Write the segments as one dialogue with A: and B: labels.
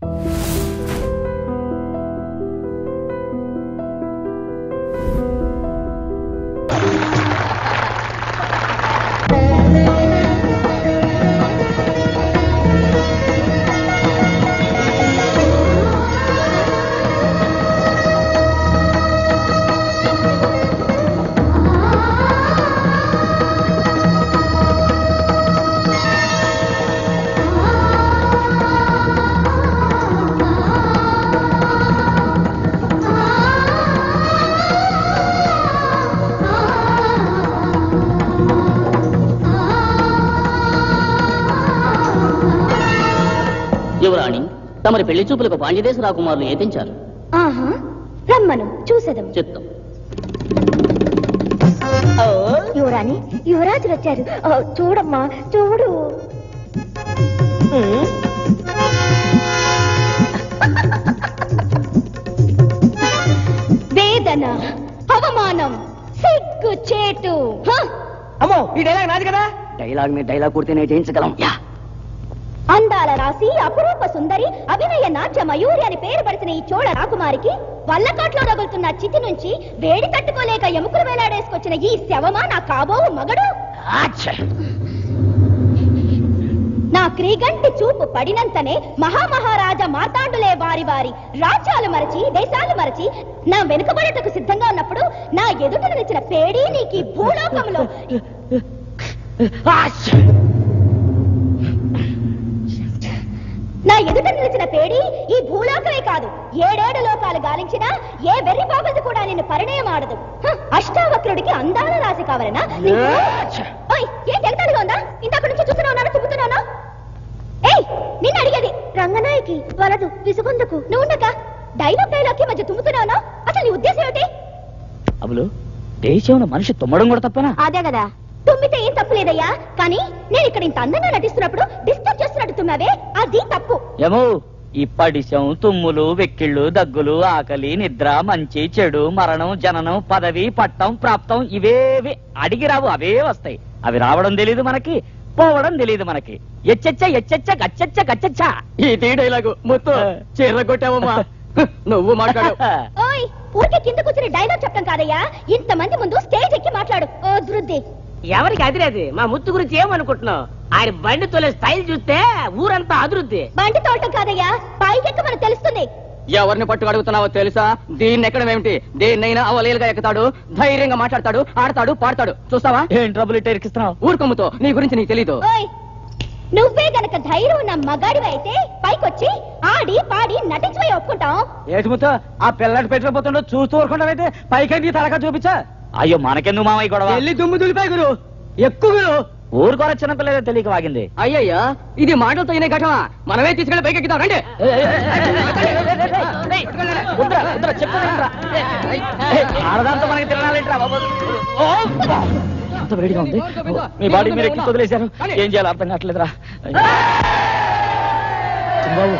A: యువరాణి తమరి పెళ్లి చూపులకు పాండ్యదేశ రాకుమారులు ఏతించారు
B: ఆహా రమ్మను చూసేదం
A: చిత్తం
B: యువరాణి యువరాజులు వచ్చారు ఓ, చూడమ్మా చూడు వేదన అవమానం సిగ్గు చేటు హ!
C: అమ్మో ఈ డైలాగ్ నాది కదా
A: డైలాగ్ మీద డైలాగ్ కొడితేనే జయించగలం యా
B: అందాల రాసి అపురూప సుందరి అభినయ నాట్య మయూరి అని పేరు పడిచిన ఈ చోళ రాకుమారికి వల్లకాట్లో రగులుతున్న చితి నుంచి వేడి తట్టుకోలేక ఎముకలు వేలాడేసుకొచ్చిన ఈ శవమా నా కాబోవు మగడు నా క్రీగంటి చూపు పడినంతనే మహామహారాజా మార్తాండులే వారి వారి రాజ్యాలు మరచి దేశాలు మరచి నా వెనుకబడటకు సిద్ధంగా ఉన్నప్పుడు నా ఎదుట నిలిచిన పేడీ నీకు ఈ భూలోకంలో నా ఎదుట నిలిచిన పేడి ఈ భూలోకమే కాదు ఏడేడు లోకాలు గాలించినా ఏ వెర్రి బాబది కూడా నిన్ను పరిణయం ఆడదు హ, అష్టావక్రుడికి అందాల రాశి కావాలనా ఓయ్ ఏం ఎగతాళిగా ఉందా ఇంతకు నుంచి చూస్తూనే ఉన్నాను తిప్పుతున్నాను ఏయ్ నిన్ను అడిగేది రంగనాయకి వలదు విసుగొందుకు నువ్వు ఉండక డైలాగ్ డైలాగ్ కి మధ్య తుమ్ముతున్నావు అసలు నీ ఉద్దేశం ఏమిటి
A: అబులు దేశంలో మనిషి తుమ్మడం కూడా తప్పనా
B: అదే కదా తుమ్మితే ఏం తప్పు లేదయ్యా కానీ నేను ఇక్కడ ఇంత అందంగా నటిస్తున్నప్పుడు డిస్టర్బ్ చేస్తున్నట్టు తుమ్మావే అది తప్పు
A: ఏమో ఇప్పటిశం తుమ్ములు వెక్కిళ్ళు దగ్గులు ఆకలి నిద్ర మంచి చెడు మరణం జననం పదవి పట్టం ప్రాప్తం ఇవేవి అడిగి రావు అవే వస్తాయి అవి రావడం తెలియదు మనకి పోవడం తెలియదు మనకి ఎచ్చెచ్చ ఎచ్చెచ్చ గచ్చెచ్చ గచ్చెచ్చ
C: ఇది డైలాగు మొత్తం చీర కొట్టావమ్మా నువ్వు మాట్లాడు
B: ఓయ్ ఊరికే కింద కూర్చుని డైలాగ్ చెప్పడం కాదయ్యా ఇంతమంది ముందు స్టేజ్ ఎక్కి మాట్లాడు ఓ ధృతి
D: ఎవరికి అదిరేది మా ముత్తు గురించి ఏమనుకుంటున్నావు ఆయన బండి తోలే స్టైల్ చూస్తే ఊరంతా అదురుద్ది
B: బండి తోటం కాదయ్యా పైకెక్క మనకు తెలుస్తుంది
C: ఎవరిని పట్టు అడుగుతున్నావో తెలుసా దీన్ని ఎక్కడం ఏమిటి దేన్నైనా అవలేలుగా ఎక్కుతాడు ధైర్యంగా మాట్లాడతాడు ఆడతాడు పాడతాడు చూస్తావా
A: ఏం ట్రబుల్ ఇట్ట ఇరికిస్తున్నావు
C: ఊరుకొమ్ముతో నీ గురించి నీకు తెలీదు
B: ఓయ్ నువ్వే గనక ధైర్యం ఉన్న మగాడివి అయితే పైకొచ్చి ఆడి పాడి నటించవే ఒప్పుకుంటాం
C: ఏటుముతో ఆ పిల్లటి పెట్టిపోతుండో చూస్తూ ఊరుకుంటావైతే పైకి తలక చూపించా
A: అయ్యో మనకెందుకు మామయ్య గొడవ
C: వెళ్ళి దుమ్ము దులిపాయి గురు ఎక్కువ గురు
A: ఊరుకోర చిన్నపిల్లగా తెలియక వాగింది
C: అయ్యయ్యా ఇది మాటలతో అయిన ఘటన మనమే తీసుకెళ్ళి పైకి ఎక్కుతాం రండి
A: వద్దురా, వద్దురా, చెప్పు వినరా. ఆడదాంతో మనకి తిరణాలేంట్రా బాబు ఓ! అంత వేడిగా ఉంది మీ బాడీ మీరు ఎక్కి వదిలేశారు ఏం చేయాలో అర్థం కావట్లేదురా బాబు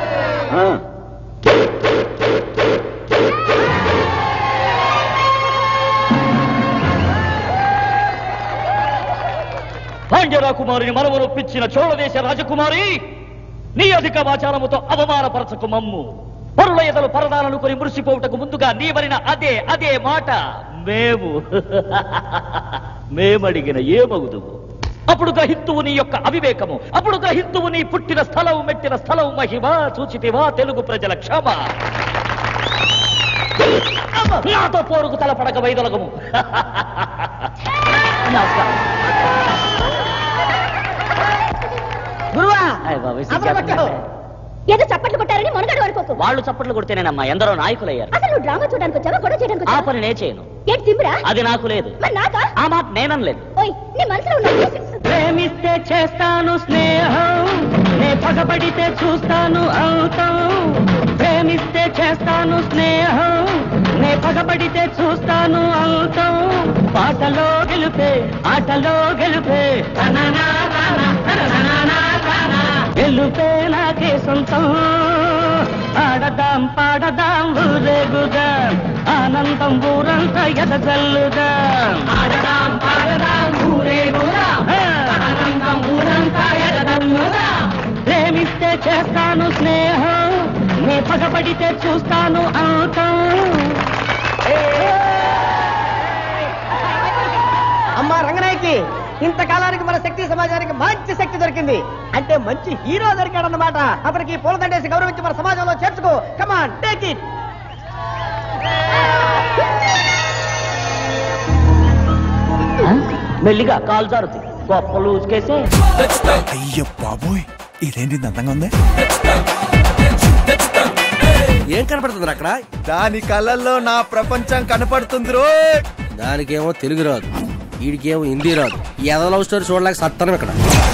A: పాండ్య రాకుమారిని మనము ఒప్పించిన చోళదేశ రాజకుమారి నీ అధిక వాచారముతో అవమానపరచకు మమ్ము పరుల ఎదలు పరదాలను కొని మురిసిపోవుటకు ముందుగా నీవరిన అదే అదే మాట మేము మేమడిగిన ఏమగుదువు అప్పుడు గ్రహిత్తువు నీ యొక్క అవివేకము అప్పుడు గ్రహిత్తువు నీ పుట్టిన స్థలం మెట్టిన స్థలం మహిమ చూచితివా తెలుగు ప్రజల క్షమ నాతో పోరుకు తలపడక వైదొలగము నమస్కారం
D: గురువా
A: అయ్ బాబోయ్,
D: అప్పుడు పట్టు.
B: ఏదో చప్పట్లు కొట్టారని మొనగడు అనుకోకు
A: వాళ్ళు చప్పట్లు కొడితేనేనమ్మా ఎందరో నాయకులయ్యారు
B: అసలు నువ్వు డ్రామా చూడడానికి వచ్చావా గొడవ చేయడానికి
A: ఆ
B: వచ్చావా
A: పని నే చేయను
B: ఏంటి తిమ్మిరా
A: అది నాకు లేదు
B: మరి నాకా
A: ఆ మాట నేననలేదు
B: ఓయ్ నీ మనసులో ఉన్న
D: ప్రేమిస్తే చేస్తాను స్నేహం నే పగబడితే చూస్తాను అవుతాం ప్రేమిస్తే చేస్తాను స్నేహం నే పగబడితే చూస్తాను అవుతాం పాటలో గెలుపే ఆటలో గెలుపే తననా తన, తననా తన. గెలుపే నాకే సొంతం ఆడదాం పాడదాం ఊరేగుదాం ఆనందం ఊరంతా ఎదజల్లుదాం ఆడదాం పాడదాం ఊరేగుదాం ఆనందం ఊరంతా ఎదజల్లుదాం ప్రేమిస్తే చేస్తాను స్నేహం
A: పగబడితే చూస్తాను అంతం
E: అమ్మా రంగనాయకి ఇంతకాలానికి మన శక్తి సమాజానికి మంచి శక్తి దొరికింది అంటే మంచి హీరో దొరికాడు అన్నమాట అతనికి పూలదండేసి గౌరవించి మన సమాజంలో చేర్చుకో కమాన్ టేక్ ఇట్
A: మెల్లిగా కాలు జారుతుంది గొప్పలు ఊసుకేసే
F: అయ్యో బాబోయ్ ఇదేంటి ఇంత అందంగా ఉంది
G: ఏం కనపడుతుంది అక్కడ
F: దాని కళ్ళల్లో నా ప్రపంచం కనపడుతుంది రో
G: దానికేమో తెలుగు రాదు వీడికేమో హిందీ రాదు ఈ ఎదో లవ్ స్టోరీ చూడలేక సత్తాను ఇక్కడ